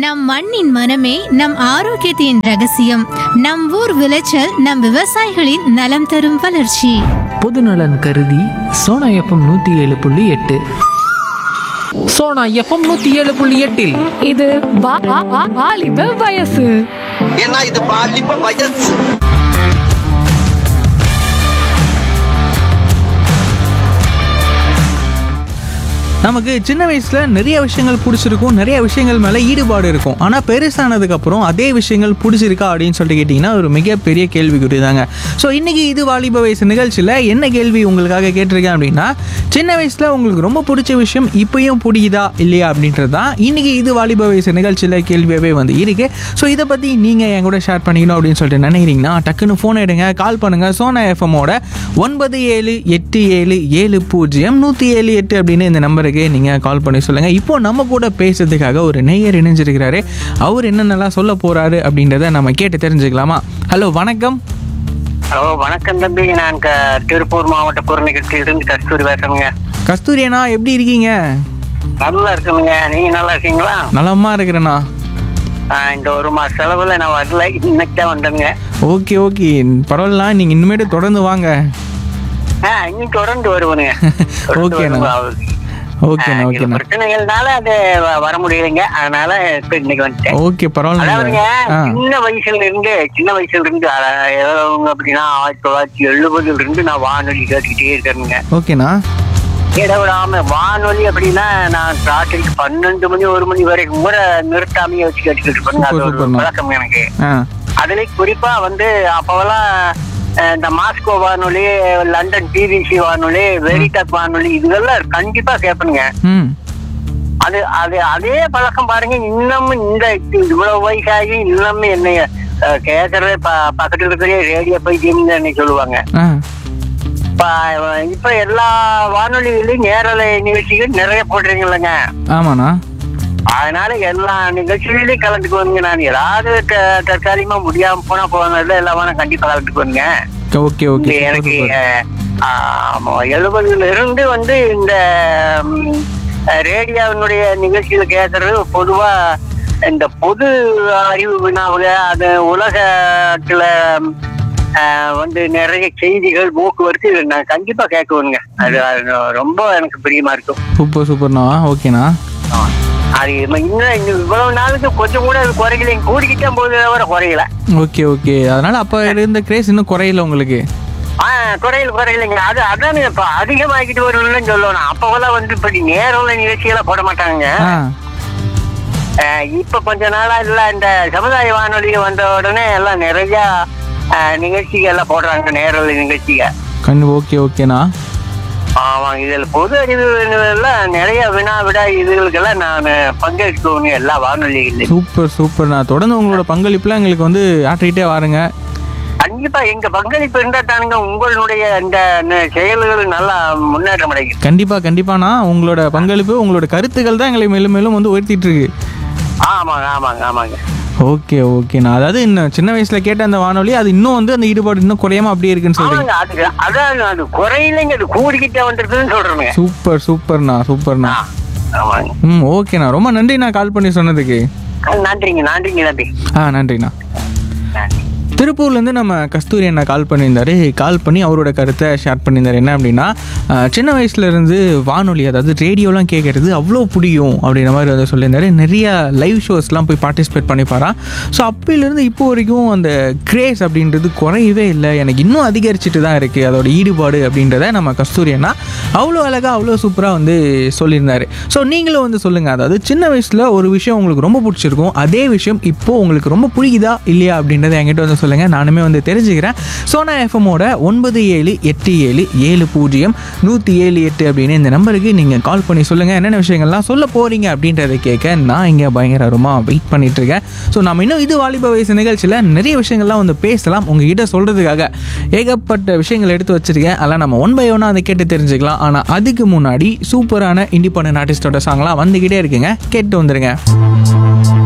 நம் மண்ணின் மனமே நம் ஆரோக்கியத்தின் ரகசியம் நம் ஊர் விளைச்சல் நம் விவசாயிகளின் நலம் தரும் வளர்ச்சி பொதுநலன் கருதி சோனா எஃப்எம் நூற்றி ஏழு புள்ளி எட்டு சோனா எஃப்எம் நூற்றி ஏழு புள்ளி எட்டில் இது வா- வா- வா- வாலிப வயசு ஏன்னா இது பாலிப்ப வயசு நமக்கு சின்ன வயசுல நிறைய விஷயங்கள் பிடிச்சிருக்கும் நிறைய விஷயங்கள் மேலே ஈடுபாடு இருக்கும் ஆனால் பெருசானதுக்கு அப்புறம் அதே விஷயங்கள் பிடிச்சிருக்கா அப்படின்னு சொல்லிட்டு கேட்டிங்கன்னா ஒரு மிகப்பெரிய கேள்விக்குறி தாங்க ஸோ இன்னைக்கு இது வாலிப வயசு நிகழ்ச்சியில் என்ன கேள்வி உங்களுக்காக கேட்டிருக்கேன் அப்படின்னா சின்ன வயசில் உங்களுக்கு ரொம்ப பிடிச்ச விஷயம் இப்பயும் பிடிக்குதா இல்லையா அப்படின்றது தான் இன்னைக்கு இது வாலிப வயசு நிகழ்ச்சியில் கேள்வியாகவே வந்து இருக்கு ஸோ இதை பற்றி நீங்கள் என் கூட ஷேர் பண்ணிக்கணும் அப்படின்னு சொல்லிட்டு நினைக்கிறீங்கன்னா டக்குன்னு ஃபோன் எடுங்க கால் பண்ணுங்கள் சோனா எஃப்எம்மோட ஒன்பது ஏழு எட்டு ஏழு ஏழு பூஜ்ஜியம் நூற்றி ஏழு எட்டு அப்படின்னு இந்த நம்பருக்கு நீங்கள் கால் பண்ணி சொல்லுங்கள் இப்போ நம்ம கூட பேசுறதுக்காக ஒரு நேயர் இணைஞ்சிருக்கிறாரு அவர் என்னென்னலாம் சொல்ல போகிறாரு அப்படின்றத நம்ம கேட்டு தெரிஞ்சுக்கலாமா ஹலோ வணக்கம் ஹலோ வணக்கம் தம்பி நான் க- திருப்பூர் மாவட்ட குறுநிகழ்ச்சியிலிருந்து கஸ்தூரி பேசுறேங்க கஸ்தூரி அண்ணா எப்படி இருக்கீங்க நல்லா இருக்குங்க நீங்க நல்லா இருக்கீங்களா நலமா இருக்கிறேண்ணா ஆ, இந்த ஒரு மாச செலவுல நான் வரல இன்னைக்கு தான் வந்தேங்க ஓகே ஓகே பரவாயில்ல நீங்கள் இனிமேட்டு தொடர்ந்து வாங்க ஆ இன்னைக்கு தொடர்ந்து வருவனுங்க தொடர்ந்து ஓகேண்ணா. வருவேன். ஓகேண்ணா ஆ, சில ஓகேண்ணா பிரச்சனைகள்னால அது வ- வர முடியலைங்க அதனால இப்ப இன்னைக்கு வந்துட்டேன் ஓகே பரவாயில்ல அதாவதுங்க ஆ சின்ன வயசுல இருந்து சின்ன வயசுல இருந்து அ- எவ்வளவுங்க அப்படின்னா ஆயிரத்தி தொள்ளாயிரத்தி எழுபதுல இருந்து நான் வானொலி கேட்டுக்கிட்டே இருக்கேனுங்க ஓகேண்ணா இடவிடாம வானொலி அப்படின்னா நான் ராத்திரிக்கு பன்னெண்டு மணி ஒரு மணி வரைக்கும் கூட நிறுத்தாமையே வச்சு கேட்டுக்கிட்டு இருப்பேங்க அது சூப்பர், ஒரு சூப்பர்ண்ணா. பழக்கம் எனக்கு ஆ அதுல குறிப்பா வந்து அப்பவெல்லாம் அஹ், இந்த மாஸ்கோ வானொலி லண்டன் பிபிசி வானொலி வெரிடாக் வானொலி இதுகெல்லாம் கண்டிப்பா கேட்பேனுங்க ம் அது அது அதே பழக்கம் பாருங்க இன்னமும் இந்த இவ்வளவு வயசாகி இன்னமும் என்னைய அஹ், கேட்கறதே ப- பக்கத்துல இருக்கிற ரேடியோ பைத்தியம் என்னை சொல்லுவாங்க ஆ இப்ப இப்ப எல்லா வானொலிகளையும் நேரலை நிகழ்ச்சிகள் நிறைய போடுறீங்களங்க ஆமாண்ணா அதனால எல்லா நிகழ்ச்சிகளிலும் கலந்துக்குவாங்க நான் ஏதாவது த- தற்காலிகமா முடியாம போனா போனதுல எல்லாம் வேணா கண்டிப்பா கலந்துக்குவாங்க ஓகே இங்க ஓகே எனக்கு எழுபதுல இருந்து வந்து இந்த ம், ரேடியோவினுடைய நிகழ்ச்சிகள் கேட்கறது பொதுவா இந்த பொது அறிவு வினாவுல அது உலகத்துல ம், ஆஹ், வந்து நிறைய செய்திகள் போக்குவரத்து இதை நான் கண்டிப்பா கேட்குவேங்க அது அது ரொம்ப எனக்கு பிரியமா இருக்கும் சூப்பர் சூப்பர்ண்ணா ஓகேண்ணா அது இன்னும் இன்னும் இவ்வளவு நாளுக்கு கொஞ்சம் கூட அது குறையல கூடிக்கிட்டே போது தவிர குறையல ஓகே ஓகே அதனால அப்ப இருந்த கிரேஸ் இன்னும் குறையல உங்களுக்கு ஆஹ் குறையல குறையலைங்க அது அதான் இப்ப அதிகமாகிட்டு வரும்னு சொல்லணும் அப்பவெல்லாம் வந்து இப்படி நேரம் நிகழ்ச்சியெல்லாம் போட மாட்டாங்க ஆ ஆஹ் இப்ப கொஞ்ச நாளா இல்ல இந்த சமுதாய வானொலி வந்த உடனே எல்லாம் நிறைய ஆஹ், நிகழ்ச்சிகள் எல்லாம் போடுறாங்க நேரலை நிகழ்ச்சிகள் கண்டு ஓகே ஓகேண்ணா ஆமாங்க இதுல பொது அறிவு எல்லாம் நிறைய வினா விடா இதுகளுக்கெல்லாம் நான் பங்கேற்கணும் எல்லா வானொலிகள்லையும் சூப்பர் சூப்பர்ண்ணா தொடர்ந்து உங்களோட பங்களிப்புலாம் எங்களுக்கு வந்து ஆற்றிக்கிட்டே வாருங்க கண்டிப்பா எங்க பங்களிப்பு இருந்தா தானுங்க உங்களுடைய இந்த ந- செயல்கள் நல்லா முன்னேற்றம் அடைக்கும் கண்டிப்பா கண்டிப்பாண்ணா உங்களோட பங்களிப்பு உங்களோட கருத்துக்கள் தான் எங்களை மேலும் மேலும் வந்து உயர்த்திட்டு இருக்கு ஆமாங்க ஆமாங்க ஆமாங்க ஓகே ஓகேண்ணா அதாவது இன்னும் சின்ன வயசுல கேட்ட அந்த வானொலி அது இன்னும் வந்து அந்த ஈடுபாடு இன்னும் குறையாம அப்படியே இருக்குன்னு சொல்றீங்க ஆமாங்க அது அதான் அது குறையிலைங்க அது கூடிக்கிட்டே வந்துருக்குன்னு சொல்றேங்க சூப்பர் சூப்பர்ண்ணா சூப்பர்ண்ணா ஆ, ஆமாங்க ம் ஓகேண்ணா ரொம்ப நன்றிண்ணா கால் பண்ணி சொன்னதுக்கு நன்றிங்க நன்றிங்க தம்பி ஆ நன்றிண்ணா நன்றி திருப்பூர்லேருந்து நம்ம கஸ்தூரி அண்ணா கால் பண்ணியிருந்தாரு கால் பண்ணி அவரோட கருத்தை ஷேர் பண்ணியிருந்தாரு என்ன அப்படின்னா அஹ், சின்ன வயசுலேருந்து வானொலி அதாவது ரேடியோலாம் கேட்குறது அவ்வளோ பிடிக்கும் அப்படின்ற மாதிரி வந்து சொல்லியிருந்தாரு நிறைய லைவ் ஷோஸ்லாம் போய் பார்ட்டிசிபேட் பண்ணிப்பாராம் ஸோ அப்போலேருந்து இப்போ வரைக்கும் அந்த கிரேஸ் அப்படின்றது குறையவே இல்லை எனக்கு இன்னும் அதிகரிச்சுட்டு தான் இருக்குது அதோட ஈடுபாடு அப்படின்றத நம்ம கஸ்தூரி அண்ணா அவ்வளோ அழகாக அவ்வளோ சூப்பராக வந்து சொல்லியிருந்தாரு ஸோ நீங்களும் வந்து சொல்லுங்கள் அதாவது சின்ன வயசில் ஒரு விஷயம் உங்களுக்கு ரொம்ப பிடிச்சிருக்கும் அதே விஷயம் இப்போது உங்களுக்கு ரொம்ப பிடிக்குதா இல்லையா அப்படின்றத என்கிட்ட வந்து சொல்லுங்கள் நானுமே வந்து தெரிஞ்சுக்கிறேன் சோனா எஃப்எம்மோட ஒன்பது ஏழு எட்டு ஏழு ஏழு பூஜ்ஜியம் நூற்றி ஏழு எட்டு அப்படின்னு இந்த நம்பருக்கு நீங்கள் கால் பண்ணி சொல்லுங்கள் என்னென்ன விஷயங்கள்லாம் சொல்ல போகிறீங்க அப்படின்றத கேட்க நான் இங்கே பயங்கரமாக வெயிட் பண்ணிட்டு இருக்கேன் ஸோ நம்ம இன்னும் இது வாலிப வயசு நிகழ்ச்சியில் நிறைய விஷயங்கள்லாம் வந்து பேசலாம் உங்ககிட்ட சொல்கிறதுக்காக ஏகப்பட்ட விஷயங்கள் எடுத்து வச்சிருக்கேன் அதெல்லாம் நம்ம ஒன் பை ஒன்னாக அதை கேட்டு தெரிஞ்சுக்கலாம் ஆனால் அதுக்கு முன்னாடி சூப்பரான இண்டிபெண்டன்ட் ஆர்டிஸ்டோட சாங்லாம் வந்துக்கிட்டே இருக்குங்க கேட்டு வந்துருங்க